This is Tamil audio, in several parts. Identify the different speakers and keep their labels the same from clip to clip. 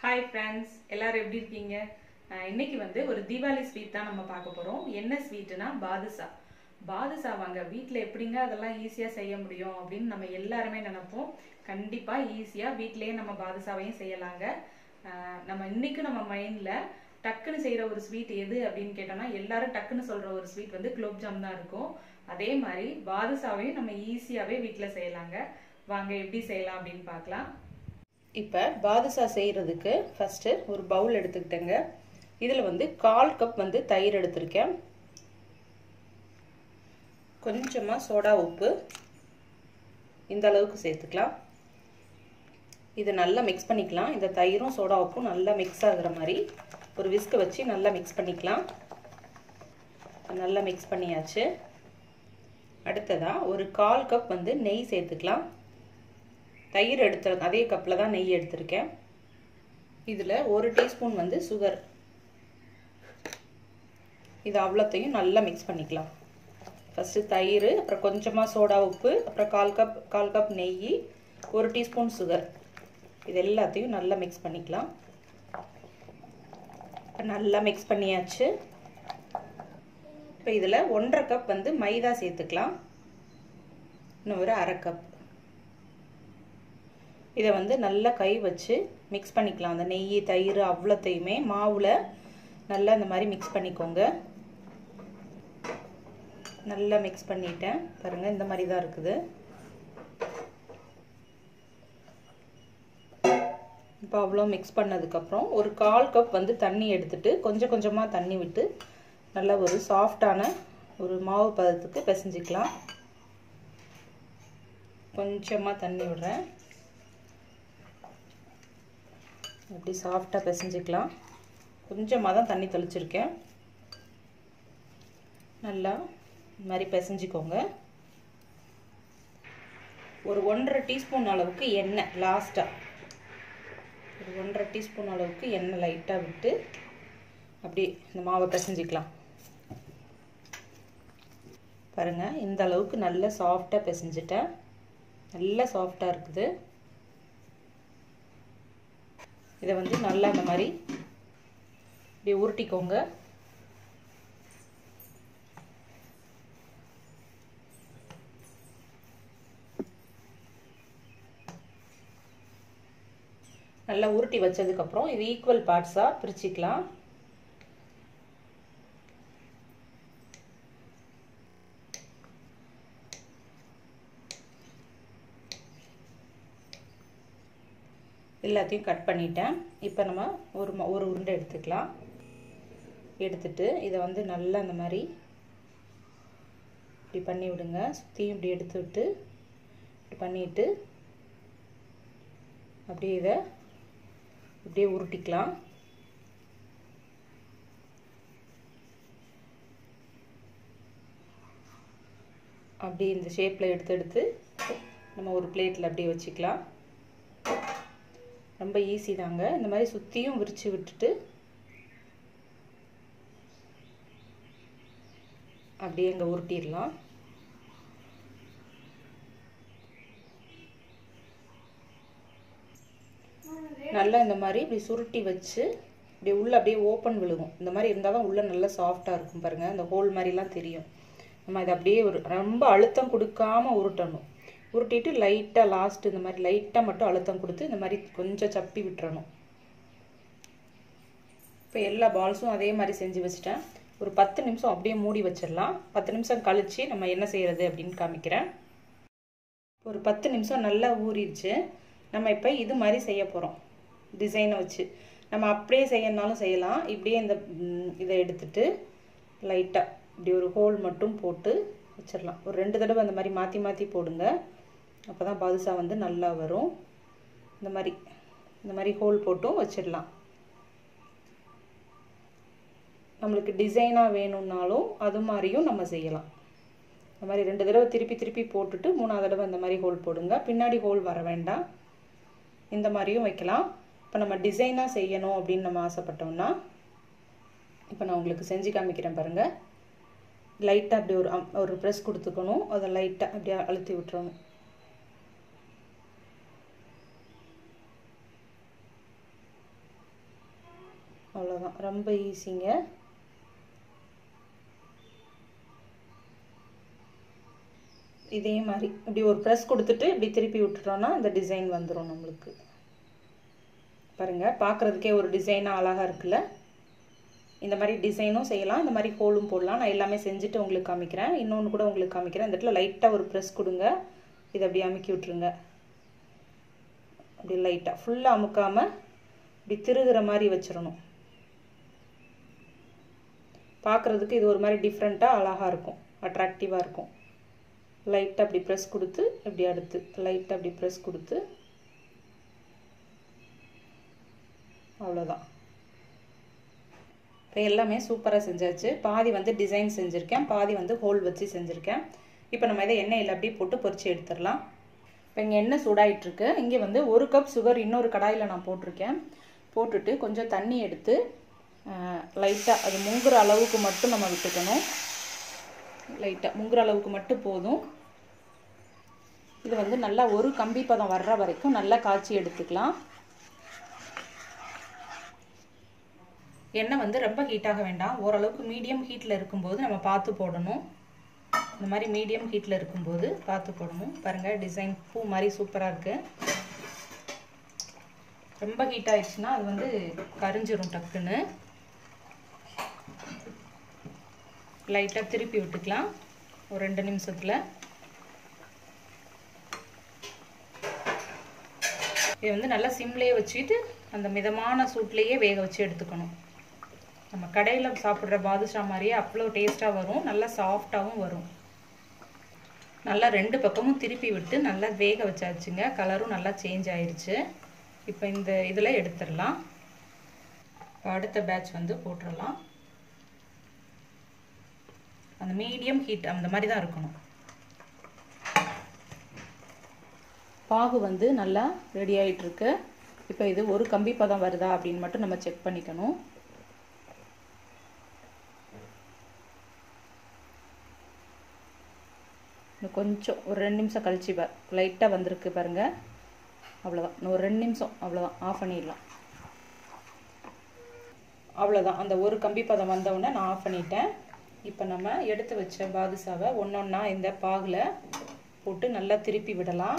Speaker 1: ஹாய் ஃப்ரெண்ட்ஸ் எல்லாரும் எப்படி இருக்கீங்க அஹ் இன்னைக்கு வந்து ஒரு தீபாவளி ஸ்வீட் தான் நம்ம பார்க்க போறோம் என்ன ஸ்வீட்னா பாதுஷா பாதுஷா வாங்க வீட்டில் எப்படிங்க அதெல்லாம் ஈஸியாக செய்ய முடியும் அப்படின்னு நம்ம எல்லாருமே நினைப்போம் கண்டிப்பாக ஈஸியாக வீட்டிலேயே நம்ம பாதுஷாவையும் செய்யலாங்க அஹ் நம்ம இன்னைக்கு நம்ம மைண்டில் டக்குன்னு செய்கிற ஒரு ஸ்வீட் எது அப்படின்னு கேட்டோம்னா எல்லாரும் டக்குன்னு சொல்கிற ஒரு ஸ்வீட் வந்து குலோப்ஜாம் தான் இருக்கும் அதே மாதிரி பாதுஷாவையும் நம்ம ஈஸியாகவே வீட்டில் செய்யலாங்க வாங்க எப்படி செய்யலாம் அப்படின்னு பார்க்கலாம் இப்போ பாதுஷா செய்கிறதுக்கு ஃபஸ்ட்டு ஒரு பவுல் எடுத்துக்கிட்டேங்க இதில் வந்து கால் கப் வந்து தயிர் எடுத்திருக்கேன் கொஞ்சமாக சோடா உப்பு இந்த அளவுக்கு சேர்த்துக்கலாம் இதை நல்லா மிக்ஸ் பண்ணிக்கலாம் இந்த தயிரும் சோடா உப்பும் நல்லா மிக்ஸ் ஆகுற மாதிரி ஒரு விஸ்கை வச்சு நல்லா மிக்ஸ் பண்ணிக்கலாம் நல்லா மிக்ஸ் பண்ணியாச்சு அடுத்ததாக ஒரு கால் கப் வந்து நெய் சேர்த்துக்கலாம் தயிர் எடுத்து அதே கப்பில் தான் நெய் எடுத்திருக்கேன் இதில் ஒரு டீஸ்பூன் வந்து சுகர் இது அவ்வளோத்தையும் நல்லா மிக்ஸ் பண்ணிக்கலாம் ஃபஸ்ட்டு தயிர் அப்புறம் கொஞ்சமாக சோடா உப்பு அப்புறம் கால் கப் கால் கப் நெய் ஒரு டீஸ்பூன் சுகர் இது எல்லாத்தையும் நல்லா மிக்ஸ் பண்ணிக்கலாம் நல்லா மிக்ஸ் பண்ணியாச்சு இப்போ இதில் ஒன்றரை கப் வந்து மைதா சேர்த்துக்கலாம் இன்னும் ஒரு அரை கப் இதை வந்து நல்லா கை வச்சு மிக்ஸ் பண்ணிக்கலாம் அந்த நெய் தயிர் அவ்வளோத்தையுமே மாவில் நல்லா இந்த மாதிரி மிக்ஸ் பண்ணிக்கோங்க நல்லா மிக்ஸ் பண்ணிட்டேன் பாருங்கள் இந்த மாதிரி தான் இருக்குது இப்போ அவ்வளோ மிக்ஸ் பண்ணதுக்கப்புறம் ஒரு கால் கப் வந்து தண்ணி எடுத்துட்டு கொஞ்சம் கொஞ்சமாக தண்ணி விட்டு நல்லா ஒரு சாஃப்டான ஒரு மாவு பதத்துக்கு பிசைஞ்சிக்கலாம் கொஞ்சமாக தண்ணி விடுறேன் அப்படி சாஃப்டாக பிசைஞ்சிக்கலாம் கொஞ்சமாக தான் தண்ணி தெளிச்சிருக்கேன் நல்லா இந்த மாதிரி பிசைஞ்சிக்கோங்க ஒரு ஒன்றரை டீஸ்பூன் அளவுக்கு எண்ணெய் லாஸ்ட்டாக ஒரு ஒன்றரை டீஸ்பூன் அளவுக்கு எண்ணெய் லைட்டாக விட்டு அப்படி இந்த மாவை பிசைஞ்சிக்கலாம் பாருங்கள் இந்த அளவுக்கு நல்லா சாஃப்டாக பிசைஞ்சிட்டேன் நல்லா சாஃப்டாக இருக்குது இதை வந்து நல்லா இந்த மாதிரி இப்படி உருட்டிக்கோங்க நல்லா உருட்டி வச்சதுக்கப்புறம் இது ஈக்குவல் பார்ட்ஸாக பிரிச்சுக்கலாம் எல்லாத்தையும் கட் பண்ணிட்டேன் இப்போ நம்ம ஒரு ஒரு உருண்டை எடுத்துக்கலாம் எடுத்துட்டு இதை வந்து நல்லா அந்த மாதிரி இப்படி பண்ணி விடுங்க சுற்றியும் இப்படி எடுத்து விட்டு இப்படி பண்ணிவிட்டு அப்படியே இதை இப்படியே உருட்டிக்கலாம் அப்படி இந்த ஷேப்பில் எடுத்து எடுத்து நம்ம ஒரு பிளேட்டில் அப்படியே வச்சுக்கலாம் ரொம்ப ஈஸி தாங்க இந்த மாதிரி சுற்றியும் விரித்து விட்டுட்டு அப்படியே இங்கே உருட்டிடலாம் நல்லா இந்த மாதிரி இப்படி சுருட்டி வச்சு இப்படி உள்ளே அப்படியே ஓப்பன் விழுகும் இந்த மாதிரி இருந்தால் தான் உள்ளே நல்லா சாஃப்டாக இருக்கும் பாருங்கள் இந்த ஹோல் மாதிரிலாம் தெரியும் நம்ம இதை அப்படியே ஒரு ரொம்ப அழுத்தம் கொடுக்காம உருட்டணும் உருட்டிட்டு லைட்டாக லாஸ்ட் இந்த மாதிரி லைட்டாக மட்டும் அழுத்தம் கொடுத்து இந்த மாதிரி கொஞ்சம் சப்பி விட்டுறணும் இப்போ எல்லா பால்ஸும் அதே மாதிரி செஞ்சு வச்சுட்டேன் ஒரு பத்து நிமிஷம் அப்படியே மூடி வச்சிடலாம் பத்து நிமிஷம் கழித்து நம்ம என்ன செய்கிறது அப்படின்னு காமிக்கிறேன் ஒரு பத்து நிமிஷம் நல்லா ஊறிடுச்சு நம்ம இப்போ இது மாதிரி செய்ய போகிறோம் டிசைனை வச்சு நம்ம அப்படியே செய்யணுனாலும் செய்யலாம் இப்படியே இந்த இதை எடுத்துட்டு லைட்டாக இப்படி ஒரு ஹோல் மட்டும் போட்டு வச்சிடலாம் ஒரு ரெண்டு தடவை அந்த மாதிரி மாற்றி மாற்றி போடுங்க அப்போ தான் பாதுஷா வந்து நல்லா வரும் இந்த மாதிரி இந்த மாதிரி ஹோல் போட்டும் வச்சிடலாம் நம்மளுக்கு டிசைனாக வேணும்னாலும் அது மாதிரியும் நம்ம செய்யலாம் இந்த மாதிரி ரெண்டு தடவை திருப்பி திருப்பி போட்டுட்டு மூணாவது தடவை இந்த மாதிரி ஹோல் போடுங்க பின்னாடி ஹோல் வர வேண்டாம் இந்த மாதிரியும் வைக்கலாம் இப்போ நம்ம டிசைனாக செய்யணும் அப்படின்னு நம்ம ஆசைப்பட்டோம்னா இப்போ நான் உங்களுக்கு செஞ்சு காமிக்கிறேன் பாருங்கள் லைட்டாக அப்படி ஒரு ஒரு ப்ரெஸ் கொடுத்துக்கணும் அதை லைட்டாக அப்படியே அழுத்தி விட்டுறணும் அவ்வளோதான் ரொம்ப ஈஸிங்க இதே மாதிரி இப்படி ஒரு ப்ரெஸ் கொடுத்துட்டு இப்படி திருப்பி விட்டுட்டோம்னா இந்த டிசைன் வந்துடும் நம்மளுக்கு பாருங்கள் பார்க்குறதுக்கே ஒரு டிசைனாக அழகாக இருக்குல்ல இந்த மாதிரி டிசைனும் செய்யலாம் இந்த மாதிரி ஹோலும் போடலாம் நான் எல்லாமே செஞ்சுட்டு உங்களுக்கு காமிக்கிறேன் இன்னொன்று கூட உங்களுக்கு காமிக்கிறேன் இந்த இடத்துல லைட்டாக ஒரு ப்ரெஸ் கொடுங்க இதை அப்படி அமுக்கி விட்ருங்க அப்படி லைட்டாக ஃபுல்லாக அமுக்காமல் இப்படி திருகிற மாதிரி வச்சிடணும் பார்க்குறதுக்கு இது ஒரு மாதிரி டிஃப்ரெண்ட்டாக அழகாக இருக்கும் அட்ராக்டிவாக இருக்கும் லைட்டாக அப்படி ப்ரெஸ் கொடுத்து இப்படி அடுத்து லைட்டாக அப்படி ப்ரெஸ் கொடுத்து அவ்வளோதான் இப்போ எல்லாமே சூப்பராக செஞ்சாச்சு பாதி வந்து டிசைன் செஞ்சுருக்கேன் பாதி வந்து ஹோல் வச்சு செஞ்சுருக்கேன் இப்போ நம்ம இதை எண்ணெயில் அப்படியே போட்டு பொரிச்சு எடுத்துடலாம் இப்போ இங்கே எண்ணெய் சூடாயிட்ருக்கு இங்கே வந்து ஒரு கப் சுகர் இன்னொரு கடாயில் நான் போட்டிருக்கேன் போட்டுட்டு கொஞ்சம் தண்ணி எடுத்து லைட்டாக அது முங்குற அளவுக்கு மட்டும் நம்ம விட்டுக்கணும் லைட்டாக முங்குற அளவுக்கு மட்டும் போதும் இது வந்து நல்லா ஒரு கம்பி பதம் வர்ற வரைக்கும் நல்லா காய்ச்சி எடுத்துக்கலாம் எண்ணெய் வந்து ரொம்ப ஹீட்டாக வேண்டாம் ஓரளவுக்கு மீடியம் ஹீட்டில் இருக்கும்போது நம்ம பார்த்து போடணும் இந்த மாதிரி மீடியம் ஹீட்டில் இருக்கும்போது பார்த்து போடணும் பாருங்கள் டிசைன் பூ மாதிரி சூப்பராக இருக்குது ரொம்ப ஹீட் ஆயிடுச்சுன்னா அது வந்து கரிஞ்சிரும் டக்குன்னு லைட்டாக திருப்பி விட்டுக்கலாம் ஒரு ரெண்டு நிமிஷத்தில் இது வந்து நல்லா சிம்லேயே வச்சுட்டு அந்த மிதமான சூட்லேயே வேக வச்சு எடுத்துக்கணும் நம்ம கடையில் சாப்பிட்ற பாதுஷா மாதிரியே அவ்வளோ டேஸ்ட்டாக வரும் நல்லா சாஃப்டாகவும் வரும் நல்லா ரெண்டு பக்கமும் திருப்பி விட்டு நல்லா வேக வச்சாச்சுங்க கலரும் நல்லா சேஞ்ச் ஆயிடுச்சு இப்போ இந்த இதில் எடுத்துடலாம் அடுத்த பேட்ச் வந்து போட்டுடலாம் அந்த மீடியம் ஹீட் அந்த மாதிரி தான் இருக்கணும் பாகு வந்து நல்லா ரெடி ஆகிட்டுருக்கு இப்போ இது ஒரு கம்பி பதம் வருதா அப்படின்னு மட்டும் நம்ம செக் பண்ணிக்கணும் இன்னும் கொஞ்சம் ஒரு ரெண்டு நிமிஷம் கழிச்சு பார் லைட்டாக வந்திருக்கு பாருங்கள் அவ்வளோதான் இன்னும் ஒரு ரெண்டு நிமிஷம் அவ்வளோதான் ஆஃப் பண்ணிடலாம் அவ்வளோதான் அந்த ஒரு கம்பி பதம் வந்தவுடனே நான் ஆஃப் பண்ணிட்டேன் இப்போ நம்ம எடுத்து வச்ச பாதுஷாவை ஒன்று ஒன்றா இந்த பாகில் போட்டு நல்லா திருப்பி விடலாம்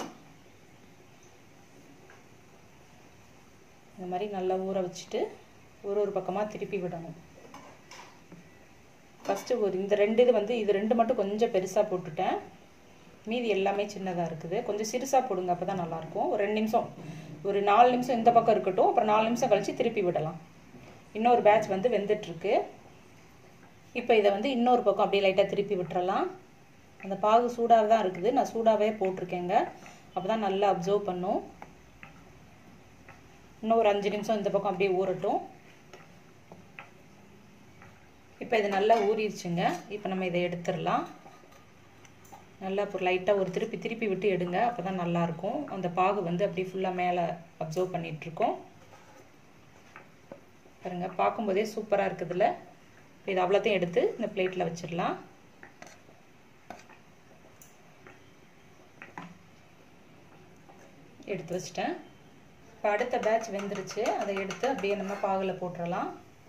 Speaker 1: இந்த மாதிரி நல்லா ஊற வச்சுட்டு ஒரு ஒரு பக்கமாக திருப்பி விடணும் ஃபஸ்ட்டு ஒரு இந்த ரெண்டு இது வந்து இது ரெண்டு மட்டும் கொஞ்சம் பெருசாக போட்டுட்டேன் மீதி எல்லாமே சின்னதாக இருக்குது கொஞ்சம் சிறுசாக போடுங்க அப்போ தான் நல்லாயிருக்கும் ஒரு ரெண்டு நிமிஷம் ஒரு நாலு நிமிஷம் இந்த பக்கம் இருக்கட்டும் அப்புறம் நாலு நிமிஷம் கழித்து திருப்பி விடலாம் இன்னொரு பேட்ச் வந்து வெந்துட்டுருக்கு இப்போ இதை வந்து இன்னொரு பக்கம் அப்படியே லைட்டாக திருப்பி விட்டுறலாம் அந்த பாகு சூடாக தான் இருக்குது நான் சூடாகவே போட்டிருக்கேங்க அப்போ தான் நல்லா அப்சர்வ் பண்ணும் இன்னும் ஒரு அஞ்சு நிமிஷம் இந்த பக்கம் அப்படியே ஊறட்டும் இப்போ இது நல்லா ஊறிடுச்சுங்க இப்போ நம்ம இதை எடுத்துடலாம் நல்லா இப்போ லைட்டாக ஒரு திருப்பி திருப்பி விட்டு எடுங்க அப்போ தான் நல்லாயிருக்கும் அந்த பாகு வந்து அப்படியே ஃபுல்லாக மேலே அப்சர்வ் பண்ணிகிட்ருக்கோம் பாருங்க பார்க்கும்போதே சூப்பராக இருக்குதுல்ல இது அவ்வளோத்தையும் எடுத்து இந்த பிளேட்டில் வச்சிடலாம் எடுத்து வச்சிட்டேன் இப்போ அடுத்த பேட்ச் வெந்துருச்சு அதை எடுத்து அப்படியே நம்ம பாகில் போட்டுடலாம்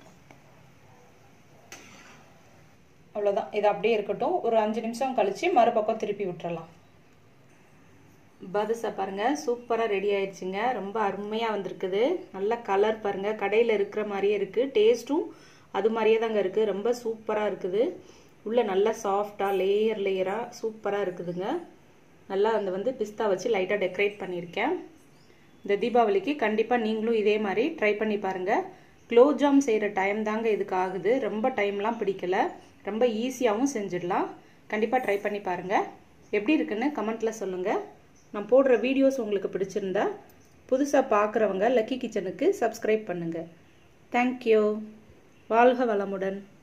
Speaker 1: அவ்வளோதான் இது அப்படியே இருக்கட்டும் ஒரு அஞ்சு நிமிஷம் கழித்து மறுபக்கம் திருப்பி விட்டுறலாம் பாதுஷா பாருங்கள் சூப்பராக ரெடி ஆயிடுச்சுங்க ரொம்ப அருமையாக வந்திருக்குது நல்ல கலர் பாருங்கள் கடையில் இருக்கிற மாதிரியே இருக்குது டேஸ்ட்டும் அது மாதிரியே தாங்க இருக்குது ரொம்ப சூப்பராக இருக்குது உள்ளே நல்லா சாஃப்டாக லேயர் லேயராக சூப்பராக இருக்குதுங்க நல்லா அந்த வந்து பிஸ்தா வச்சு லைட்டாக டெக்கரேட் பண்ணியிருக்கேன் இந்த தீபாவளிக்கு கண்டிப்பாக நீங்களும் இதே மாதிரி ட்ரை பண்ணி பாருங்கள் குலோப் ஜாம் செய்கிற டைம் தாங்க இதுக்கு ஆகுது ரொம்ப டைம்லாம் பிடிக்கல ரொம்ப ஈஸியாகவும் செஞ்சிடலாம் கண்டிப்பாக ட்ரை பண்ணி பாருங்கள் எப்படி இருக்குன்னு கமெண்ட்டில் சொல்லுங்கள் நான் போடுற வீடியோஸ் உங்களுக்கு பிடிச்சிருந்தா புதுசாக பார்க்குறவங்க லக்கி கிச்சனுக்கு சப்ஸ்கிரைப் பண்ணுங்கள் தேங்க்யூ வாழ்க வளமுடன்